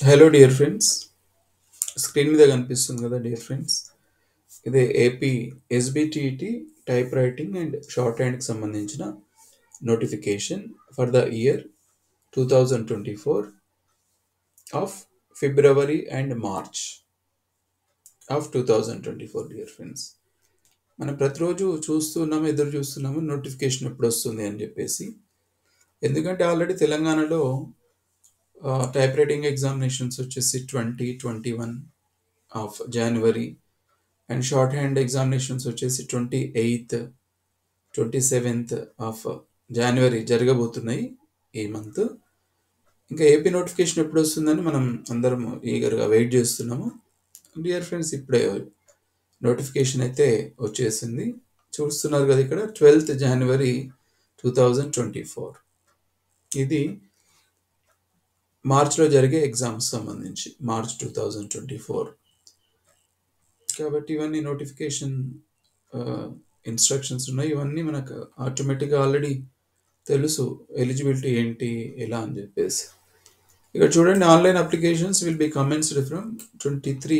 hello dear friends screen మీద కనిపిస్తుంది కదా డియర్ ఫ్రెండ్స్ ఇది AP SBTT type writing and short హ్యాండ్కి సంబంధించిన notification for the year two thousand twenty four of February and March of two thousand twenty four dear friends మనం ప్రతిరోజు చూస్తున్నాము ఎదురు చూస్తున్నాము నోటిఫికేషన్ ఎప్పుడు వస్తుంది అని చెప్పేసి ఎందుకంటే ఆల్రెడీ తెలంగాణలో టైప్ రైటింగ్ ఎగ్జామినేషన్స్ వచ్చేసి twenty twenty one of January and short hand examinations వచ్చేసి twenty eighth twenty seventh of January జరగబోతున్నాయి ఈ మంత్ ఇంకా ఏపీ నోటిఫికేషన్ ఎప్పుడు వస్తుందని మనం అందరం ఈగర్గా వెయిట్ చేస్తున్నాము డియర్ ఫ్రెండ్స్ ఇప్పుడే నోటిఫికేషన్ అయితే వచ్చేసింది చూస్తున్నారు కదా ఇక్కడ twelfth January two thousand twenty four ఇది మార్చ్లో జరిగే ఎగ్జామ్స్ సంబంధించి March two thousand twenty four కాబట్టి ఇవన్నీ నోటిఫికేషన్ ఇన్స్ట్రక్షన్స్ ఉన్నాయి ఇవన్నీ మనకు ఆటోమేటిక్గా ఆల్రెడీ తెలుసు ఎలిజిబిలిటీ ఏంటి ఎలా అని చెప్పేసి ఇక్కడ చూడండి online applications will be commenced from twenty three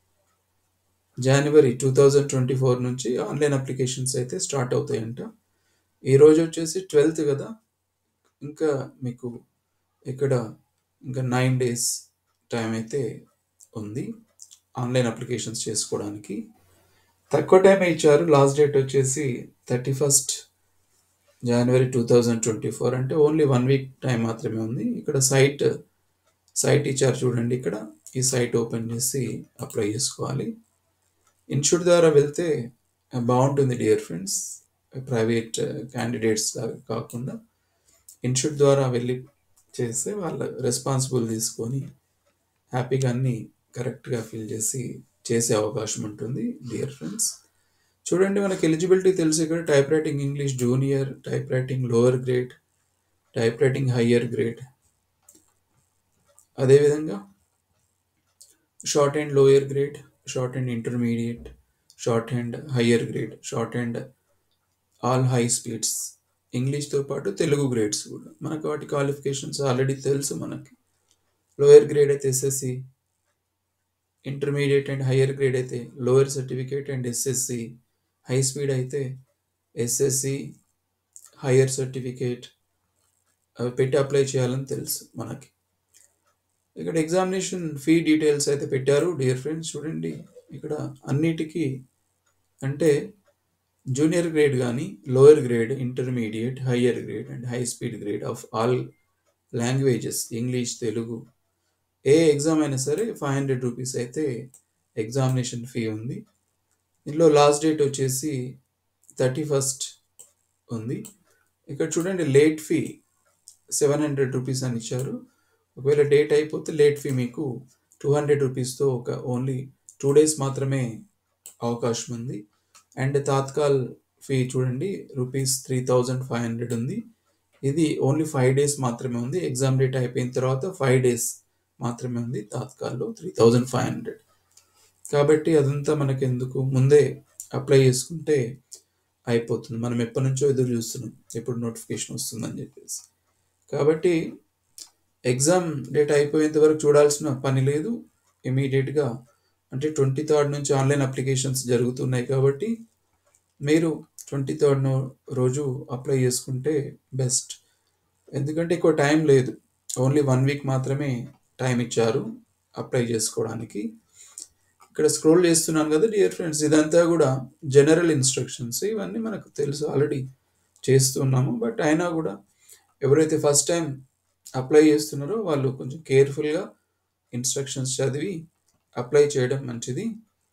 January two thousand twenty four నుంచి ఆన్లైన్ అప్లికేషన్స్ అయితే స్టార్ట్ అవుతాయంట ఈ రోజు వచ్చేసి ట్వెల్త్ కదా ఇంకా మీకు ఇక్కడ ఇంకా నైన్ డేస్ టైం అయితే ఉంది ఆన్లైన్ అప్లికేషన్స్ చేసుకోవడానికి తక్కువ టైం ఇచ్చారు లాస్ట్ డేట్ వచ్చేసి thirty first January two thousand twenty four అంటే ఓన్లీ వన్ వీక్ టైం మాత్రమే ఉంది ఇక్కడ సైట్ సైట్ ఇచ్చారు చూడండి ఇక్కడ ఈ సైట్ ఓపెన్ చేసి అప్లై చేసుకోవాలి ఇన్స్టిట్యూట్ ద్వారా వెళ్తే బాగుంటుంది డియర్ ఫ్రెండ్స్ ప్రైవేట్ క్యాండిడేట్స్ లాగా కాకుండా ఇన్స్టిట్యూట్ ద్వారా వెళ్ళి చేస్తే వాళ్ళ రెస్పాన్సిబుల్ తీసుకొని హ్యాపీగా అన్నీ కరెక్ట్గా ఫిల్ చేసి చేసే అవకాశం ఉంటుంది డియర్ ఫ్రెండ్స్ చూడండి మనకి ఎలిజిబిలిటీ తెలుసు ఇక్కడ type writing English junior type writing lower grade type writing higher grade అదేవిధంగా short hand lower grade short hand intermediate short hand higher grade short hand all high speeds ఇంగ్లీష్తో పాటు Telugu grades కూడా మనకు వాటి క్వాలిఫికేషన్స్ ఆల్రెడీ తెలుసు మనకి lower grade అయితే SSC intermediate and higher grade అయితే lower certificate and SSC high speed అయితే ఎస్ఎస్సి హయ్యర్ సర్టిఫికేట్ అవి పెట్టి అప్లై చేయాలని తెలుసు మనకి ఇక్కడ ఎగ్జామినేషన్ ఫీ డీటెయిల్స్ అయితే పెట్టారు డియర్ ఫ్రెండ్స్ చూడండి ఇక్కడ అన్నిటికీ అంటే జూనియర్ గ్రేడ్ కానీ lower grade intermediate higher grade and high speed grade of all languages English Telugu ఏ ఎగ్జామ్ అయినా సరే ఫైవ్ హండ్రెడ్ రూపీస్ అయితే ఎగ్జామినేషన్ ఫీ ఉంది ఇందులో లాస్ట్ డేట్ వచ్చేసి థర్టీ ఫస్ట్ ఉంది ఇక్కడ చూడండి late fee seven hundred rupees అని ఇచ్చారు ఒకవేళ డేట్ అయిపోతే లేట్ ఫీ మీకు టూ హండ్రెడ్ రూపీస్తో ఒక ఓన్లీ టూ డేస్ మాత్రమే అవకాశం ఉంది అండ్ తాత్కాల్ ఫీ చూడండి rupees three thousand five hundred ఉంది ఇది ఓన్లీ ఫైవ్ డేస్ మాత్రమే ఉంది ఎగ్జామ్ డేట్ అయిపోయిన తర్వాత ఫైవ్ డేస్ మాత్రమే ఉంది తాత్కాల్లో త్రీ థౌజండ్ ఫైవ్ హండ్రెడ్ కాబట్టి అదంతా మనకి ఎందుకు ముందే అప్లై చేసుకుంటే అయిపోతుంది మనం ఎప్పటి నుంచో ఎదురు చూస్తున్నాం ఎప్పుడు నోటిఫికేషన్ వస్తుందని చెప్పేసి కాబట్టి ఎగ్జామ్ డేట్ అయిపోయేంత వరకు చూడాల్సిన పని లేదు ఇమీడియట్గా అంటే ట్వంటీ థర్డ్ నుంచి ఆన్లైన్ అప్లికేషన్స్ జరుగుతున్నాయి కాబట్టి మీరు ట్వంటీ థర్డ్ రోజు అప్లై చేసుకుంటే బెస్ట్ ఎందుకంటే ఎక్కువ టైం లేదు ఓన్లీ వన్ వీక్ మాత్రమే టైం ఇచ్చారు అప్లై చేసుకోవడానికి ఇక్కడ స్క్రోల్ చేస్తున్నాను కదా డియర్ ఫ్రెండ్స్ ఇదంతా కూడా జనరల్ ఇన్స్ట్రక్షన్స్ ఇవన్నీ మనకు తెలుసు ఆల్రెడీ చేస్తున్నాము బట్ అయినా కూడా ఎవరైతే ఫస్ట్ టైం అప్లై చేస్తున్నారో వాళ్ళు కొంచెం కేర్ఫుల్గా ఇన్స్ట్రక్షన్స్ చదివి అప్లై చేయడం మంచిది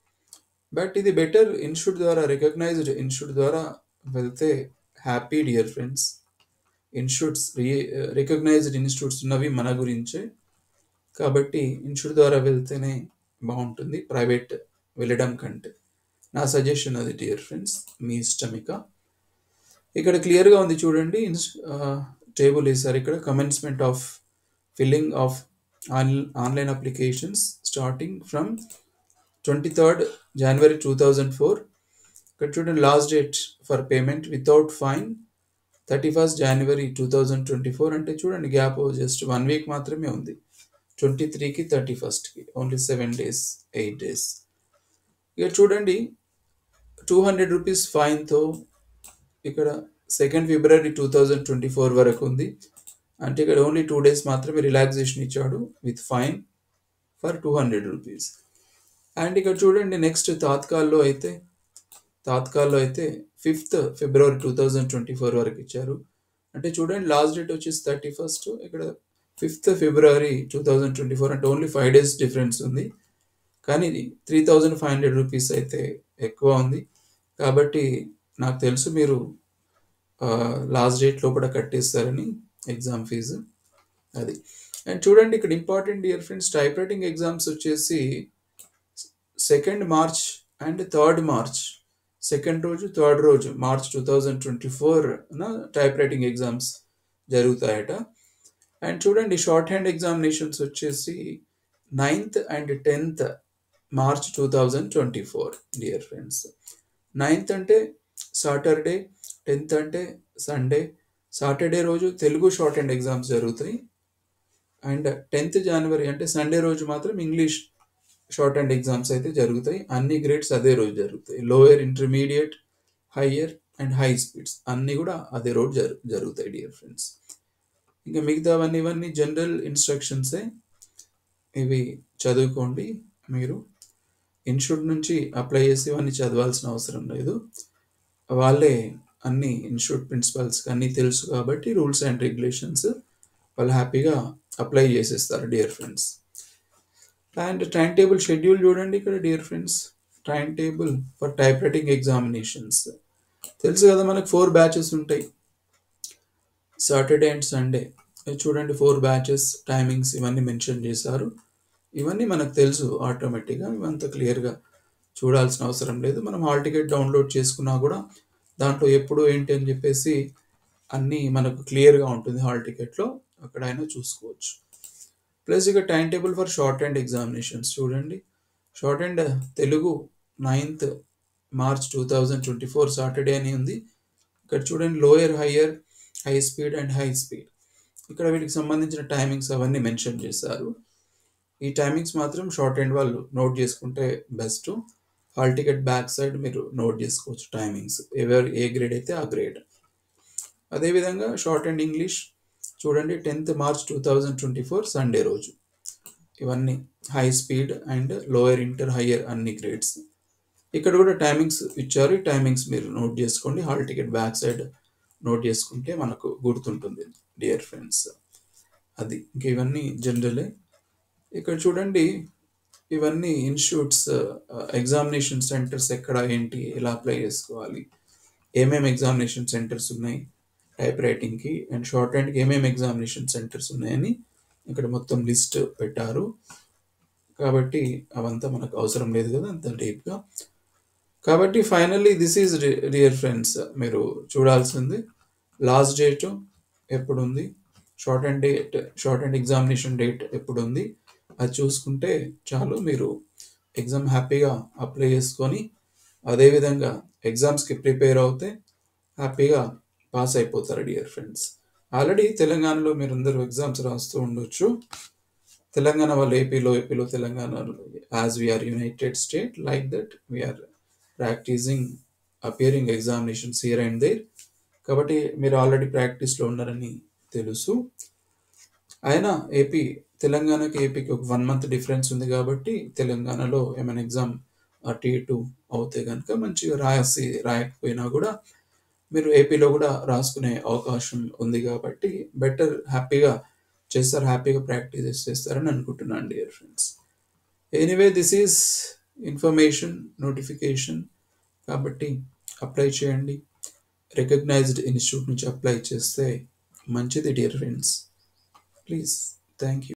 బట్ ఇది బెటర్ ఇన్స్టిట్యూట్ ద్వారా రికగ్నైజ్డ్ ఇన్స్టిట్యూట్ ద్వారా వెళ్తే happy dear friends institutes recognised institutes ఉన్నవి మన గురించే కాబట్టి ఇన్స్టిట్యూట్ ద్వారా వెళ్తేనే బాగుంటుంది ప్రైవేట్ వెళ్ళడం కంటే నా సజెషన్ అది డియర్ ఫ్రెండ్స్ మీ ఇష్టం ఇక ఇక్కడ క్లియర్గా ఉంది చూడండి టేబుల్ వేసారు ఇక్కడ commencement of filling of online applications starting from twenty third January two thousand four ఇక్కడ చూడండి last date for payment without fine thirty first January two thousand twenty four అంటే చూడండి గ్యాప్ జస్ట్ వన్ వీక్ మాత్రమే ఉంది twenty త్రీకి థర్టీ ఫస్ట్కి only seven days eight days ఇక చూడండి టూ హండ్రెడ్ రూపీస్ ఫైన్తో ఇక్కడ second February two thousand twenty four వరకు ఉంది అంటే ఇక్కడ ఓన్లీ టూ డేస్ మాత్రమే రిలాక్సేషన్ ఇచ్చాడు with fine for two hundred rupees and ఇక్కడ చూడండి నెక్స్ట్ తాత్కాల్లో అయితే తాత్కాల్లో అయితే fifth February two thousand twenty four వరకు ఇచ్చారు అంటే చూడండి లాస్ట్ డేట్ వచ్చేసి థర్టీ ఫస్ట్ ఇక్కడ fifth February two thousand twenty four అంటే ఓన్లీ ఫైవ్ డేస్ డిఫరెన్స్ ఉంది కానీ ఇది three thousand five hundred rupees అయితే ఎక్కువ ఉంది కాబట్టి నాకు తెలుసు మీరు లాస్ట్ డేట్ లోపల కట్టేస్తారని ఎగ్జామ్ ఫీజు అది అండ్ చూడండి ఇక్కడ important dear friends type writing exams వచ్చేసి second March and third March second రోజు థర్డ్ రోజు March two thousand twenty four type writing exams జరుగుతాయట అండ్ చూడండి షార్ట్ హ్యాండ్ ఎగ్జామినేషన్స్ వచ్చేసి ninth and tenth March two thousand twenty four dear friends ninth అంటే Saturday tenth అంటే Sunday Saturday రోజు Telugu short hand exams జరుగుతాయి and tenth January అంటే Sunday రోజు మాత్రం ఇంగ్లీష్ షార్ట్ హ్యాండ్ ఎగ్జామ్స్ అయితే జరుగుతాయి అన్ని గ్రేడ్స్ అదే రోజు జరుగుతాయి lower intermediate higher and high speeds అన్నీ కూడా అదే రోజు జరు జరుగుతాయి డియర్ ఫ్రెండ్స్ ఇంకా మిగతావన్నీ ఇవన్నీ జనరల్ ఇన్స్ట్రక్షన్సే ఇవి చదువుకోండి మీరు ఇన్స్టిట్యూట్ నుంచి అప్లై చేసి ఇవన్నీ చదవాల్సిన అవసరం లేదు వాళ్ళే అన్ని ఇన్స్టిట్యూట్ ప్రిన్సిపల్స్కి అన్నీ తెలుసు కాబట్టి రూల్స్ అండ్ రెగ్యులేషన్స్ వాళ్ళు హ్యాపీగా అప్లై చేసేస్తారు dear friends and time table schedule చూడండి ఇక్కడ dear friends time table for type writing examinations తెలుసు కదా మనకు ఫోర్ బ్యాచెస్ ఉంటాయి సాటర్డే అండ్ సండే చూడండి ఫోర్ బ్యాచెస్ టైమింగ్స్ ఇవన్నీ మెన్షన్ చేశారు ఇవన్నీ మనకు తెలుసు ఆటోమేటిక్గా ఇవంతా క్లియర్గా చూడాల్సిన అవసరం లేదు మనం హాల్ టికెట్ డౌన్లోడ్ చేసుకున్నా కూడా దాంట్లో ఎప్పుడు ఏంటి అని చెప్పేసి అన్నీ మనకు క్లియర్గా ఉంటుంది హాల్ టికెట్లో అక్కడైనా చూసుకోవచ్చు ప్లస్ ఇక time table for short hand examinations చూడండి short hand Telugu ninth March two thousand twenty four Saturday అని ఉంది ఇక్కడ చూడండి lower higher high speed and high speed ఇక్కడ వీటికి సంబంధించిన టైమింగ్స్ అవన్నీ మెన్షన్ చేశారు ఈ టైమింగ్స్ మాత్రం షార్ట్ హ్యాండ్ వాళ్ళు నోట్ చేసుకుంటే best hall ticket back side మీరు నోట్ చేసుకోవచ్చు టైమింగ్స్ ఎవరు ఏ గ్రేడ్ అయితే ఆ గ్రేడ్ అదేవిధంగా షార్ట్ అండ్ ఇంగ్లీష్ చూడండి tenth March two thousand twenty four Sunday రోజు ఇవన్నీ high speed and lower inter higher అన్ని గ్రేడ్స్ ఇక్కడ కూడా టైమింగ్స్ ఇచ్చారు ఈ టైమింగ్స్ మీరు నోట్ చేసుకోండి hall ticket back side note చేసుకుంటే మనకు గుర్తుంటుంది డియర్ ఫ్రెండ్స్ అది ఇంక ఇవన్నీ జనరలే ఇక్కడ చూడండి ఇవన్నీ ఇన్స్టిట్యూట్స్ ఎగ్జామినేషన్ సెంటర్స్ ఎక్కడ ఏంటి ఎలా అప్లై చేసుకోవాలి ఏమేమి ఎగ్జామినేషన్ సెంటర్స్ ఉన్నాయి టైప్ రైటింగ్కి అండ్ షార్ట్ హ్యాండ్కి ఏమేమి ఎగ్జామినేషన్ సెంటర్స్ ఉన్నాయని ఇక్కడ మొత్తం లిస్ట్ పెట్టారు కాబట్టి అవంతా మనకు అవసరం లేదు కదా అంత డీప్గా కాబట్టి finally this is dear friends మీరు చూడాల్సింది లాస్ట్ డేట్ ఎప్పుడు ఉంది short and date short and examination date ఎప్పుడు ఉంది అది చూసుకుంటే చాలు మీరు ఎగ్జామ్ హ్యాపీగా అప్లై చేసుకొని అదేవిధంగా ఎగ్జామ్స్కి ప్రిపేర్ అవుతే హ్యాపీగా పాస్ అయిపోతారు డియర్ ఫ్రెండ్స్ ఆల్రెడీ తెలంగాణలో మీరు అందరూ ఎగ్జామ్స్ రాస్తూ ఉండొచ్చు తెలంగాణ వాళ్ళు ఏపీలో ఏపీలో తెలంగాణలో as we are united state like that we are practising appearing examinations here and there కాబట్టి మీరు ఆల్రెడీ ప్రాక్టీస్లో ఉన్నారని తెలుసు అయినా ఏపీ తెలంగాణకి ఏపీకి ఒక వన్ మంత్ డిఫరెన్స్ ఉంది కాబట్టి తెలంగాణలో ఏమైనా ఎగ్జామ్ అటు ఇటు అవుతే కనుక మంచిగా రాసి రాయకపోయినా కూడా మీరు ఏపీలో కూడా రాసుకునే అవకాశం ఉంది కాబట్టి బెటర్ హ్యాపీగా చేస్తారు హ్యాపీగా ప్రాక్టీస్ చేస్తారని అనుకుంటున్నాను dear friends anyway this is information notification కాబట్టి అప్లై చేయండి రికగ్నైజ్డ్ ఇన్స్టిట్యూట్ నుంచి అప్లై చేస్తే మంచిది dear friends please thank you